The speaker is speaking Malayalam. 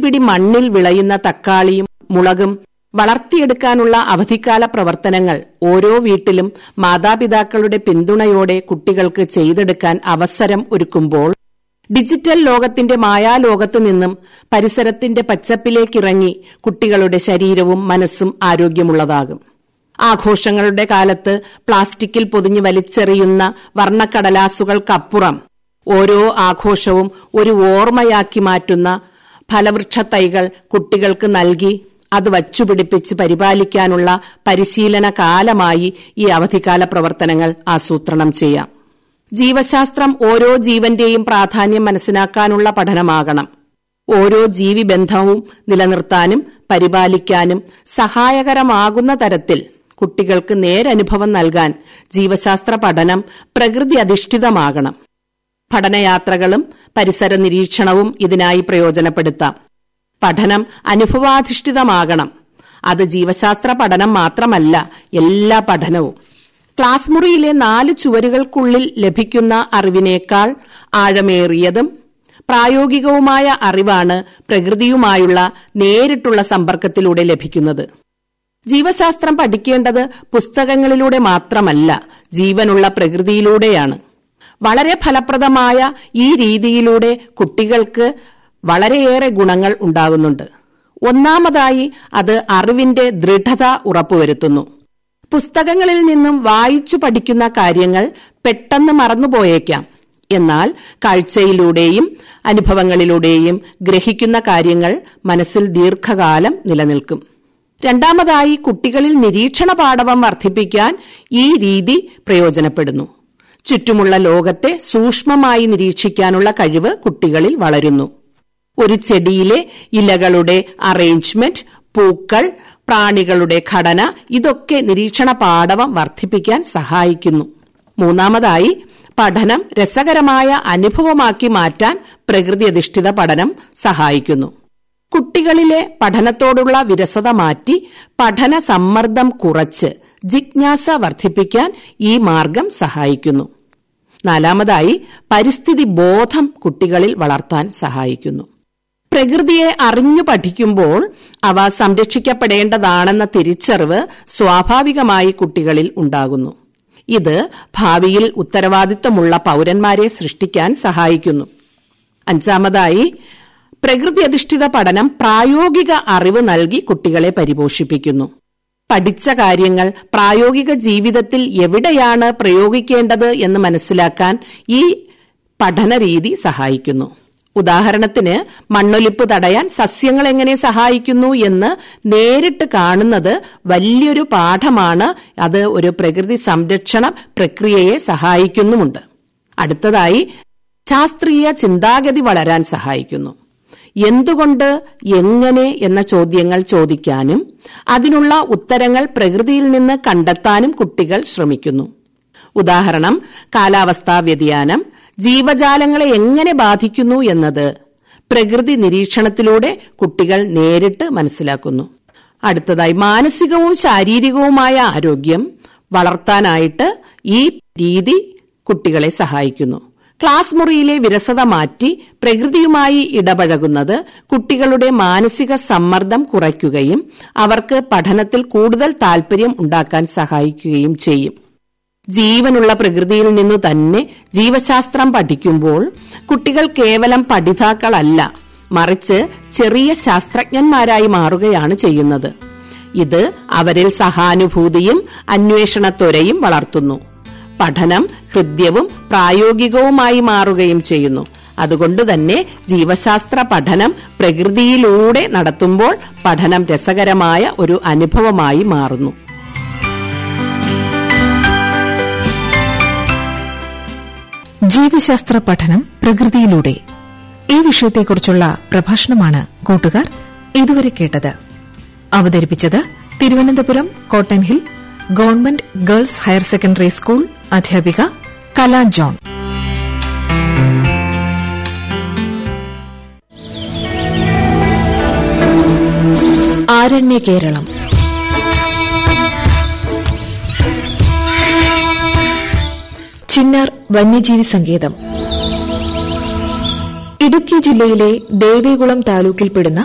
പിടി മണ്ണിൽ വിളയുന്ന തക്കാളിയും മുളകും വളർത്തിയെടുക്കാനുള്ള അവധിക്കാല പ്രവർത്തനങ്ങൾ ഓരോ വീട്ടിലും മാതാപിതാക്കളുടെ പിന്തുണയോടെ കുട്ടികൾക്ക് ചെയ്തെടുക്കാൻ അവസരം ഒരുക്കുമ്പോൾ ഡിജിറ്റൽ ലോകത്തിന്റെ മായാലോകത്തു നിന്നും പരിസരത്തിന്റെ പച്ചപ്പിലേക്കിറങ്ങി കുട്ടികളുടെ ശരീരവും മനസ്സും ആരോഗ്യമുള്ളതാകും ആഘോഷങ്ങളുടെ കാലത്ത് പ്ലാസ്റ്റിക്കിൽ പൊതിഞ്ഞു വലിച്ചെറിയുന്ന വർണ്ണക്കടലാസുകൾക്കപ്പുറം ഓരോ ആഘോഷവും ഒരു ഓർമ്മയാക്കി മാറ്റുന്ന ഫലവൃക്ഷ തൈകൾ കുട്ടികൾക്ക് നൽകി അത് വച്ചുപിടിപ്പിച്ച് പരിപാലിക്കാനുള്ള പരിശീലന കാലമായി ഈ അവധിക്കാല പ്രവർത്തനങ്ങൾ ആസൂത്രണം ചെയ്യാം ജീവശാസ്ത്രം ഓരോ ജീവന്റെയും പ്രാധാന്യം മനസ്സിലാക്കാനുള്ള പഠനമാകണം ഓരോ ജീവിബന്ധവും നിലനിർത്താനും പരിപാലിക്കാനും സഹായകരമാകുന്ന തരത്തിൽ കുട്ടികൾക്ക് നേരനുഭവം നൽകാൻ ജീവശാസ്ത്ര പഠനം പ്രകൃതി അധിഷ്ഠിതമാകണം പഠനയാത്രകളും പരിസര നിരീക്ഷണവും ഇതിനായി പ്രയോജനപ്പെടുത്താം പഠനം അനുഭവാധിഷ്ഠിതമാകണം അത് ജീവശാസ്ത്ര പഠനം മാത്രമല്ല എല്ലാ പഠനവും ക്ലാസ് മുറിയിലെ നാല് ചുവരുകൾക്കുള്ളിൽ ലഭിക്കുന്ന അറിവിനേക്കാൾ ആഴമേറിയതും പ്രായോഗികവുമായ അറിവാണ് പ്രകൃതിയുമായുള്ള നേരിട്ടുള്ള സമ്പർക്കത്തിലൂടെ ലഭിക്കുന്നത് ജീവശാസ്ത്രം പഠിക്കേണ്ടത് പുസ്തകങ്ങളിലൂടെ മാത്രമല്ല ജീവനുള്ള പ്രകൃതിയിലൂടെയാണ് വളരെ ഫലപ്രദമായ ഈ രീതിയിലൂടെ കുട്ടികൾക്ക് വളരെയേറെ ഗുണങ്ങൾ ഉണ്ടാകുന്നുണ്ട് ഒന്നാമതായി അത് അറിവിന്റെ ദൃഢത ഉറപ്പുവരുത്തുന്നു പുസ്തകങ്ങളിൽ നിന്നും വായിച്ചു പഠിക്കുന്ന കാര്യങ്ങൾ പെട്ടെന്ന് മറന്നുപോയേക്കാം എന്നാൽ കാഴ്ചയിലൂടെയും അനുഭവങ്ങളിലൂടെയും ഗ്രഹിക്കുന്ന കാര്യങ്ങൾ മനസ്സിൽ ദീർഘകാലം നിലനിൽക്കും രണ്ടാമതായി കുട്ടികളിൽ നിരീക്ഷണ പാടവം വർദ്ധിപ്പിക്കാൻ ഈ രീതി പ്രയോജനപ്പെടുന്നു ചുറ്റുമുള്ള ലോകത്തെ സൂക്ഷ്മമായി നിരീക്ഷിക്കാനുള്ള കഴിവ് കുട്ടികളിൽ വളരുന്നു ഒരു ചെടിയിലെ ഇലകളുടെ അറേഞ്ച്മെന്റ് പൂക്കൾ പ്രാണികളുടെ ഘടന ഇതൊക്കെ നിരീക്ഷണ പാടവം വർദ്ധിപ്പിക്കാൻ സഹായിക്കുന്നു മൂന്നാമതായി പഠനം രസകരമായ അനുഭവമാക്കി മാറ്റാൻ പ്രകൃതി അധിഷ്ഠിത പഠനം സഹായിക്കുന്നു കുട്ടികളിലെ പഠനത്തോടുള്ള വിരസത മാറ്റി പഠന സമ്മർദ്ദം കുറച്ച് ജിജ്ഞാസ വർദ്ധിപ്പിക്കാൻ ഈ മാർഗം സഹായിക്കുന്നു നാലാമതായി പരിസ്ഥിതി ബോധം കുട്ടികളിൽ വളർത്താൻ സഹായിക്കുന്നു പ്രകൃതിയെ അറിഞ്ഞു പഠിക്കുമ്പോൾ അവ സംരക്ഷിക്കപ്പെടേണ്ടതാണെന്ന തിരിച്ചറിവ് സ്വാഭാവികമായി കുട്ടികളിൽ ഉണ്ടാകുന്നു ഇത് ഭാവിയിൽ ഉത്തരവാദിത്തമുള്ള പൗരന്മാരെ സൃഷ്ടിക്കാൻ സഹായിക്കുന്നു അഞ്ചാമതായി പ്രകൃതി അധിഷ്ഠിത പഠനം പ്രായോഗിക അറിവ് നൽകി കുട്ടികളെ പരിപോഷിപ്പിക്കുന്നു പഠിച്ച കാര്യങ്ങൾ പ്രായോഗിക ജീവിതത്തിൽ എവിടെയാണ് പ്രയോഗിക്കേണ്ടത് എന്ന് മനസ്സിലാക്കാൻ ഈ പഠന രീതി സഹായിക്കുന്നു ഉദാഹരണത്തിന് മണ്ണൊലിപ്പ് തടയാൻ സസ്യങ്ങൾ എങ്ങനെ സഹായിക്കുന്നു എന്ന് നേരിട്ട് കാണുന്നത് വലിയൊരു പാഠമാണ് അത് ഒരു പ്രകൃതി സംരക്ഷണ പ്രക്രിയയെ സഹായിക്കുന്നുമുണ്ട് അടുത്തതായി ശാസ്ത്രീയ ചിന്താഗതി വളരാൻ സഹായിക്കുന്നു എന്തുകൊണ്ട് എങ്ങനെ എന്ന ചോദ്യങ്ങൾ ചോദിക്കാനും അതിനുള്ള ഉത്തരങ്ങൾ പ്രകൃതിയിൽ നിന്ന് കണ്ടെത്താനും കുട്ടികൾ ശ്രമിക്കുന്നു ഉദാഹരണം കാലാവസ്ഥാ വ്യതിയാനം ജീവജാലങ്ങളെ എങ്ങനെ ബാധിക്കുന്നു എന്നത് പ്രകൃതി നിരീക്ഷണത്തിലൂടെ കുട്ടികൾ നേരിട്ട് മനസ്സിലാക്കുന്നു അടുത്തതായി മാനസികവും ശാരീരികവുമായ ആരോഗ്യം വളർത്താനായിട്ട് ഈ രീതി കുട്ടികളെ സഹായിക്കുന്നു ക്ലാസ് മുറിയിലെ വിരസത മാറ്റി പ്രകൃതിയുമായി ഇടപഴകുന്നത് കുട്ടികളുടെ മാനസിക സമ്മർദ്ദം കുറയ്ക്കുകയും അവർക്ക് പഠനത്തിൽ കൂടുതൽ താൽപര്യം ഉണ്ടാക്കാൻ സഹായിക്കുകയും ചെയ്യും ജീവനുള്ള പ്രകൃതിയിൽ നിന്നു തന്നെ ജീവശാസ്ത്രം പഠിക്കുമ്പോൾ കുട്ടികൾ കേവലം പഠിതാക്കളല്ല മറിച്ച് ചെറിയ ശാസ്ത്രജ്ഞന്മാരായി മാറുകയാണ് ചെയ്യുന്നത് ഇത് അവരിൽ സഹാനുഭൂതിയും അന്വേഷണത്വരയും വളർത്തുന്നു പഠനം ഹൃദ്യവും പ്രായോഗികവുമായി മാറുകയും ചെയ്യുന്നു അതുകൊണ്ട് തന്നെ ജീവശാസ്ത്ര പഠനം പ്രകൃതിയിലൂടെ നടത്തുമ്പോൾ പഠനം രസകരമായ ഒരു അനുഭവമായി മാറുന്നു ജീവശാസ്ത്ര പഠനം പ്രകൃതിയിലൂടെ ഈ വിഷയത്തെക്കുറിച്ചുള്ള പ്രഭാഷണമാണ് കൂട്ടുകാർ ഇതുവരെ കേട്ടത് അവതരിപ്പിച്ചത് Thiruvananthapuram Cotton Hill government girls higher secondary school അധ്യാപിക കല ജോൺ ആരണ്യ കേരളം ചിന്നാർ വന്യജീവി സങ്കേതം ഇടുക്കി ജില്ലയിലെ ദേവികുളം താലൂക്കിൽപ്പെടുന്ന